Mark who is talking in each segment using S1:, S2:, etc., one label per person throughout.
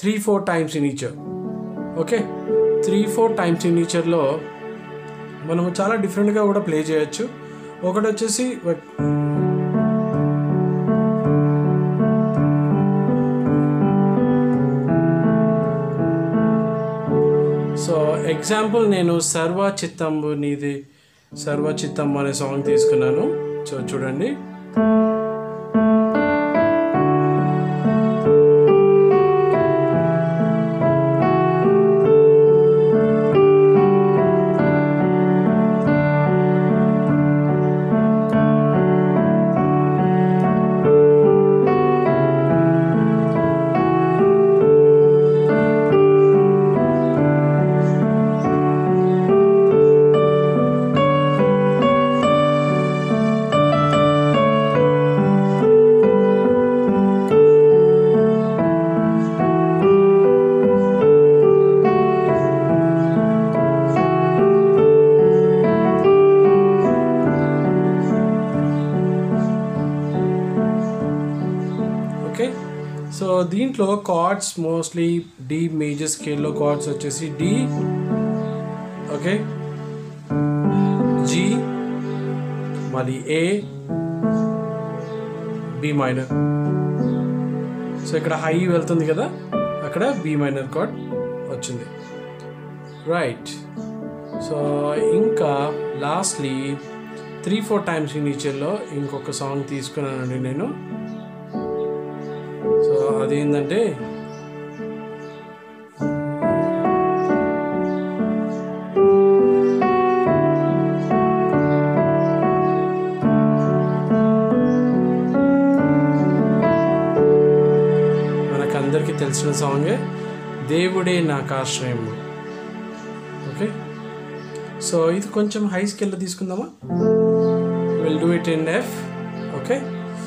S1: Three four times in ఈచర్ okay three four times in ఈచర్లో మనము చాలా డిఫరెంట్గా కూడా ప్లే చేయొచ్చు ఒకటి వచ్చేసి సో ఎగ్జాంపుల్ నేను సర్వ చిత్తంబు నీది సర్వ చిత్తంబు అనే సాంగ్ తీసుకున్నాను సో చూడండి ఓకే సో దీంట్లో కార్డ్స్ మోస్ట్లీ డి మేజర్ స్కేల్లో కార్డ్స్ వచ్చేసి డి ఓకే జి మళ్ళీ ఏ బి మైనర్ సో ఇక్కడ హై వెళ్తుంది కదా అక్కడ బి మైనర్ కార్డ్ వచ్చింది రైట్ సో ఇంకా లాస్ట్లీ త్రీ ఫోర్ టైమ్స్ ఈ నేచర్లో ఇంకొక సాంగ్ తీసుకున్నానండి నేను సో అదేంటంటే మనకందరికీ తెలిసిన సాంగే దేవుడే నాకు ఆశ్రయం ఓకే సో ఇది కొంచెం హై స్కేల్లో తీసుకుందామా will do it in F okay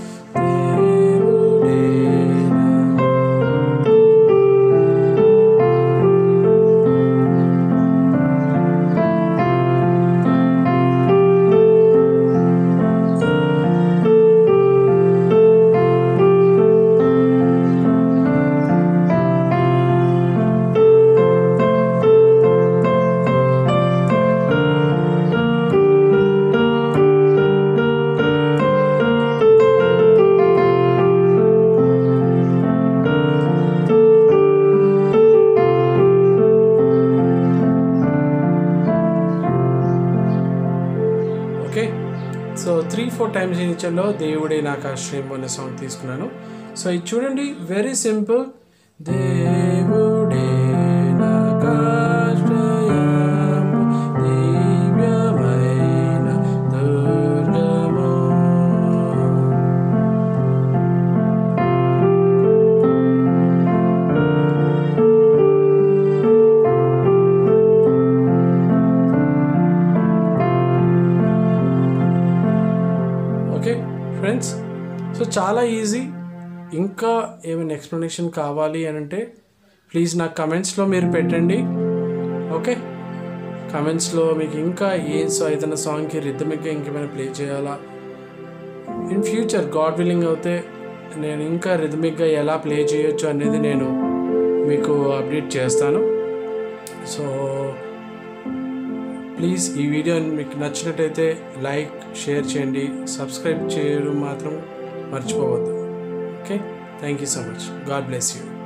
S1: okay so three four times ఇచ్చాలో దేవుడే నాకు ఆశ్రయం అనే సాంగ్ తీసుకున్నాను సో ఇది చూడండి వెరీ సింపుల్ దేవుడే నాకు ఆశ్రయం, దివ్యమైన దుర్గము. ఓకే ఫ్రెండ్స్ సో చాలా ఈజీ ఇంకా ఏమైనా ఎక్స్ప్లెనేషన్ కావాలి అని అంటే ప్లీజ్ నాకు కమెంట్స్లో మీరు పెట్టండి ఓకే కమెంట్స్లో మీకు ఇంకా ఏ సో ఏదైనా సాంగ్కి రిథమిక్గా ఇంకేమైనా ప్లే చేయాలా ఇన్ ఫ్యూచర్ గాడ్ విల్లింగ్ అవుతే నేను ఇంకా రిథమిక్గా ఎలా ప్లే చేయొచ్చు అనేది నేను మీకు అప్డేట్ చేస్తాను సో ప్లీజ్ ఈ వీడియో మీకు నచ్చినట్టయితే లైక్ షేర్ చేయండి సబ్స్క్రైబ్ చేయడం మాత్రం మర్చిపోవద్దు okay thank you so much God bless you